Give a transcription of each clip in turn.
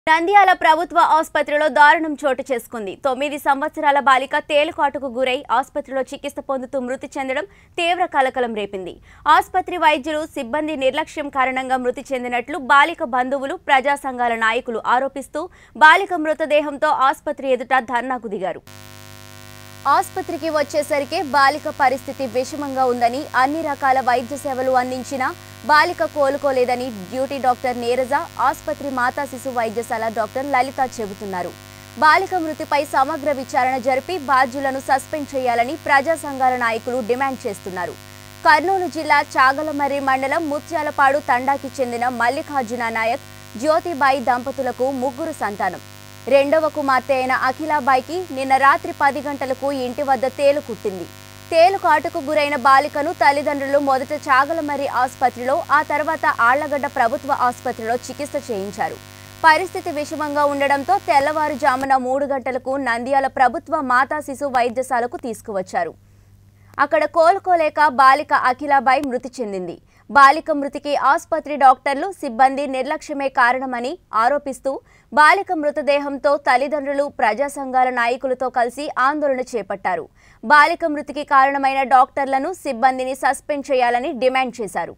నంద్యాల ప్రభుత్వ ఆసుపత్రిలో దారుణం చోటు చేసుకుంది తొమ్మిది సంవత్సరాల బాలిక తేలుకాటుకు గురై ఆసుపత్రిలో చికిత్స పొందుతూ మృతి చెందడం తీవ్ర కలకలం రేపింది ఆసుపత్రి వైద్యులు సిబ్బంది నిర్లక్ష్యం కారణంగా మృతి చెందినట్లు బాలిక బంధువులు ప్రజా సంఘాల నాయకులు ఆరోపిస్తూ బాలిక మృతదేహంతో ఆసుపత్రి ఎదుట ధర్నాకు దిగారు ఆసుపత్రికి వచ్చేసరికి బాలిక పరిస్థితి విషమంగా ఉందని అన్ని రకాల వైద్య సేవలు అందించినా బాలిక కోలుకోలేదని డ్యూటీ డాక్టర్ నీరజ ఆసుపత్రి మాతా శిశు వైద్యశాల డాక్టర్ లలిత చెబుతున్నారు బాలిక మృతిపై సమగ్ర విచారణ జరిపి బాధ్యులను సస్పెండ్ చేయాలని ప్రజా సంఘాల నాయకులు డిమాండ్ చేస్తున్నారు కర్నూలు జిల్లా చాగలమర్రి మండలం ముత్యాలపాడు తండాకి చెందిన మల్లికార్జున నాయక్ జ్యోతిబాయి దంపతులకు ముగ్గురు సంతానం రెండవ కుమార్తె అయిన అఖిలాబాయికి నిన్న రాత్రి పది గంటలకు ఇంటి వద్ద తేలు కుట్టింది తేలు కాటుకు గురైన బాలికను తల్లిదండ్రులు మొదట చాగలమర్రి ఆసుపత్రిలో ఆ తర్వాత ఆళ్లగడ్డ ప్రభుత్వ ఆసుపత్రిలో చికిత్స చేయించారు పరిస్థితి విషమంగా ఉండడంతో తెల్లవారుజామున మూడు గంటలకు నంద్యాల ప్రభుత్వ మాతా శిశు వైద్యశాలకు తీసుకువచ్చారు అక్కడ కోలుకోలేక బాలిక అఖిలాబాయి మృతి చెందింది బాలిక మృతికి ఆసుపత్రి డాక్టర్లు సిబ్బంది నిర్లక్ష్యమే కారణమని ఆరోపిస్తూ బాలిక మృతదేహంతో తల్లిదండ్రులు ప్రజా సంఘాల నాయకులతో కలిసి ఆందోళన చేపట్టారు బాలిక మృతికి కారణమైన డాక్టర్లను సిబ్బందిని సస్పెండ్ చేయాలని డిమాండ్ చేశారు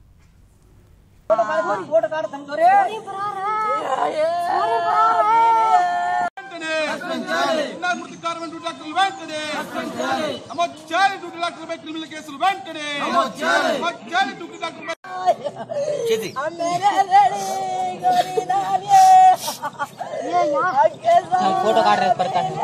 వెంటనే ఇన్నా మృతి కారణమైన డ్యూటీ డాక్టర్లు వెంటనే నమోదు చేయాలి డ్యూటీ డాక్టర్లపై క్రిమినల్ కేసులు వెంటనే నమోదు చేయాలి డ్యూటీ డాక్టర్లపై फोटो काट रहे पर काट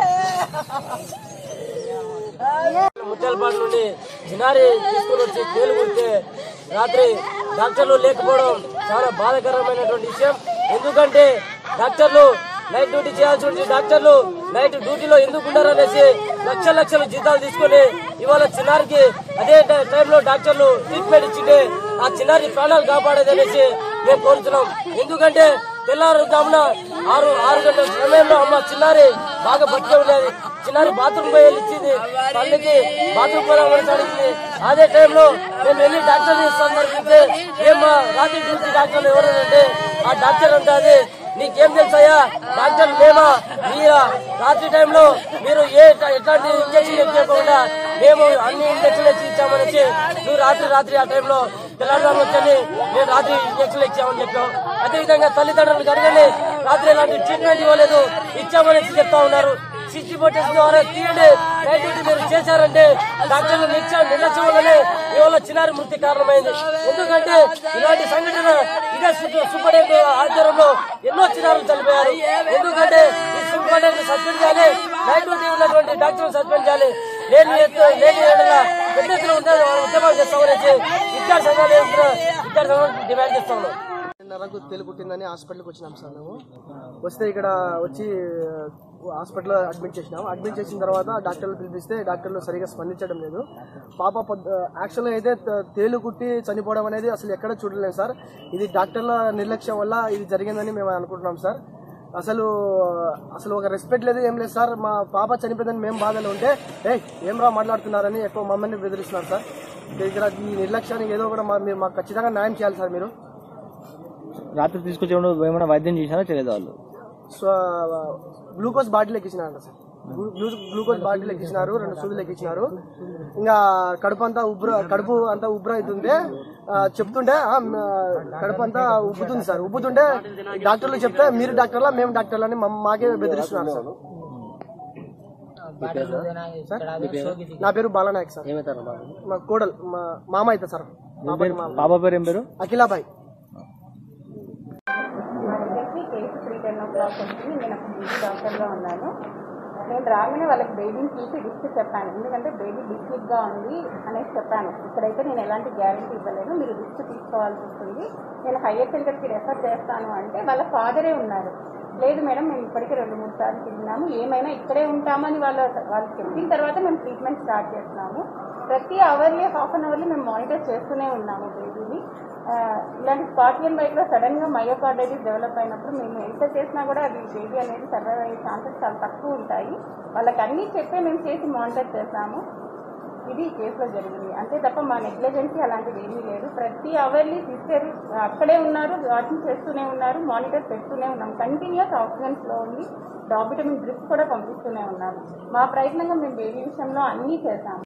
ముత్యాలపాడు నుండి చిన్నారి తీసుకుని వచ్చి తేలు కుడితే రాత్రి డాక్టర్లు లేకపోవడం చాలా బాధాకరమైనటువంటి విషయం ఎందుకంటే డాక్టర్లు నైట్ డ్యూటీ చేయాల్సి ఉంటుంది డాక్టర్లు నైట్ డ్యూటీలో ఎందుకు ఉన్నారనేసి లక్షల లక్షల జీతాలు తీసుకొని ఇవాళ చిన్నారికి అదే టై- టైంలో డాక్టర్లు ట్రీట్మెంట్ ఇచ్చింటే ఆ చిన్నారి ప్రాణాలు కాపాడేది అనేసి మేము కోరుతున్నాం ఎందుకంటే తెల్లారుజామున ఆరు ఆరు గంటల సమయంలో అమ్మ చిన్నారి బాగా బతికే ఉండేది చిన్నారి బాత్రూమ్ పోయి వెళ్ళి ఇచ్చింది తల్లికి బాత్రూమ్ పోదామని అడిగింది అదే టైంలో మేము వెళ్ళి డాక్టర్ సందర్భించి ఏమ్మా రాత్రి డ్యూటీ డాక్టర్లు ఎవరంటే ఆ డాక్టర్ అంటాది నీకేం తెలుసాయా డాక్టర్ మేమా మీరా రాత్రి టైంలో మీరు ఏ ఎట్లాంటి ఇంజక్షన్ ఇవ్వకుండా మేము అన్ని ఇంజక్షన్లు ఇచ్చి ఇచ్చామనేసి నువ్వు రాత్రి రాత్రి ఆ టైంలో తెల్లారుజాము వచ్చని మేము రాత్రి ఇంజక్షన్లు ఇచ్చామని చెప్పాం అదేవిధంగా తల్లిదండ్రులకు అడగండి రాత్రి ఎలాంటి ట్రీట్మెంట్ ఇవ్వలేదు ఇచ్చామనేసి చెప్తా ఉన్నారు సిసి ఫోటోస్ ద్వారా తీయండి నైట్ డ్యూటీ మీరు చేశారంటే డాక్టర్లు నిర్లక్ష్యం నిర్లక్ష్యం వల్లనే ఇవాళ చిన్నారి మృతి కారణమైంది ఎందుకంటే ఇలాంటి సంఘటన ఇదే సూపర్ సూపరింటెండెంట్ ఆధ్వర్యంలో ఎన్నో చిన్నారులు చనిపోయారు ఎందుకంటే ఈ సూపరింటెండెంట్ సస్పెండ్ చేయాలి నైట్ డ్యూటీ ఉన్నటువంటి డాక్టర్లు సస్పెండ్ చేయాలి లేని ఎత్తు లేని ఏడల పెద్ద ఎత్తున ఉంటే వాళ్ళు ఉద్యమాలు చేస్తామనేసి విద్యార్థి సంఘాలు విద్యార్థి సంఘాలు డిమాండ్ చేస్తా ఉన్నాం నరకు తెలుగుట్టిందని హాస్పిటల్కి వచ్చినాం సార్ మేము వస్తే ఇక్కడ వచ్చి హాస్పిటల్లో అడ్మిట్ చేసినాం అడ్మిట్ చేసిన తర్వాత డాక్టర్లు పిలిపిస్తే డాక్టర్లు సరిగా స్పందించడం లేదు పాప యాక్చువల్గా అయితే త- తేలు కుట్టి చనిపోవడం అనేది అసలు ఎక్కడ చూడలేదు సార్ ఇది డాక్టర్ల నిర్లక్ష్యం వల్ల ఇది జరిగిందని మేము అనుకుంటున్నాం సార్ అసలు అసలు ఒక రెస్పెక్ట్ లేదు ఏం లేదు సార్ మా పాప చనిపోయిందని మేము బాధలో ఉంటే ఏ ఏం రా మాట్లాడుతున్నారని ఎక్కువ మమ్మల్ని బెదిరిస్తున్నారు సార్ ఇక్కడ ఈ నిర్లక్ష్యానికి ఏదో కూడా మా- మీరు మాకు ఖచ్చితంగా న్యాయం చేయాలి సార్ మీరు రాత్రి తీసుకొచ్చేప్పుడు ఏమైనా వైద్యం చేశారో తెలియదు వాళ్ళు సో గ్లూకోజ్ బాటిల్ ఎక్కించినారు sir glu- glu- glucose bottle ఎక్కించినారు రెండు సూదులు ఎక్కించినారు ఇంకా కడుపు అంతా ఉబ్ర కడుపు అంతా ఉబ్ర అవుతుంటే ఆ, చెప్తుంటే ఆ, మ, కడుపు అంతా ఉబ్బుతుంది సార్ ఉబ్బుతుంటే డాక్టర్లు చెప్తే మీరు డాక్టర్లా మేము డాక్టర్లా అని మమ్మ- మాకే బెదిరిస్తున్నారు సార్ సార్ నా పేరు బాలనాయక్ సార్ మా కోడల్ మా మామ అయితే సార్ పాపకి మామ పాప పేరు ఏం పేరు అఖిలాబాయ్ వచ్చేసి case three ten o'clock వచ్చింది నేను అప్పుడు బేబీ డాక్టర్గా ఉన్నాను నేను రాగానే వాళ్ళకి బేబీని చూసి డిస్క్ చెప్పాను ఎందుకంటే బేబీ డిస్క్గా ఉంది అనేసి చెప్పాను ఇక్కడైతే నేను ఎలాంటి గ్యారంటీ ఇవ్వలేను మీరు డిస్క్ తీసుకోవాల్సి వస్తుంది నేను హయ్యర్ సెంటర్కి రెఫర్ చేస్తాను అంటే వాళ్ళ ఫాదరే ఉన్నారు లేదు మేడం మేము ఇప్పటికే రెండు మూడు సార్లు తిరిగినాము ఏమైనా ఇక్కడే ఉంటామని వాళ్ళ వాళ్ళు చెప్పిన తర్వాత మేము ట్రీట్మెంట్ స్టార్ట్ చేస్తున్నాము ప్రతి అవర్లీ హాఫ్ అన్ అవర్లీ మేము మానిటర్ చేస్తూనే ఉన్నాము బేబీని ఆ, ఇలాంటి స్కార్పియన్ బైక్ లో సడన్ గా మయోకార్డైటిస్ డెవలప్ అయినప్పుడు మేము ఎంత చేసినా కూడా అది బేబీ అనేది సర్వైవ్ అయ్యే ఛాన్సెస్ చాలా తక్కువ ఉంటాయి వాళ్ళకి అన్ని చెప్పే మేము చేసి మానిటర్ చేస్తాము ఇది కేసులో జరిగింది అంతే తప్ప మా నెగ్లిజెన్సీ అలాంటిది ఏమీ లేదు ప్రతి అవర్లీ సిస్టర్ అక్కడే ఉన్నారు వాచింగ్ చేస్తూనే ఉన్నారు మానిటర్ పెడుతూనే ఉన్నాం కంటిన్యూస్ ఆక్సిజన్ ఫ్లో ఉంది డాబిటమిన్ డ్రిప్స్ కూడా పంపిస్తూనే ఉన్నాము మా ప్రయత్నంగా మేము బేబీ విషయంలో అన్నీ చేశాము